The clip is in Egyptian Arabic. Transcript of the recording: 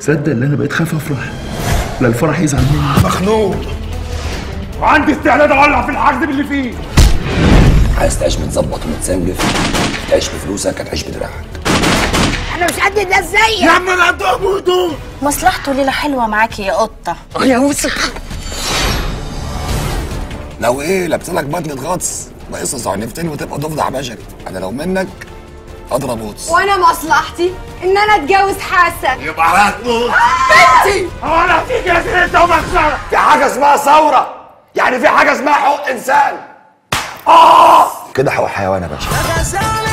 تصدق ان انا بقيت خايف افرح لا الفرح يزعل مني مخنوق وعندي استعداد اولع في الحجز اللي فيه عايز تعيش متظبط ومتسنجف تعيش بفلوسك هتعيش بدراعك انا مش قد الناس زيك يا عم انا هدوق وهدوء مصلحته ليلة حلوة معاكي يا قطة يا وسخ لو ايه لابسلك بدلة غطس ناقصها عنفتين وتبقى ضفدع بشري انا لو منك اضرب غطس وانا مصلحتي ان انا اتجوز حسن يبقى هتموت بنتي هو انا هتيجي يا سيدي انت ومخسرة في حاجه اسمها ثوره يعني في حاجه اسمها حقوق انسان كده حقوق حيوان يا باشا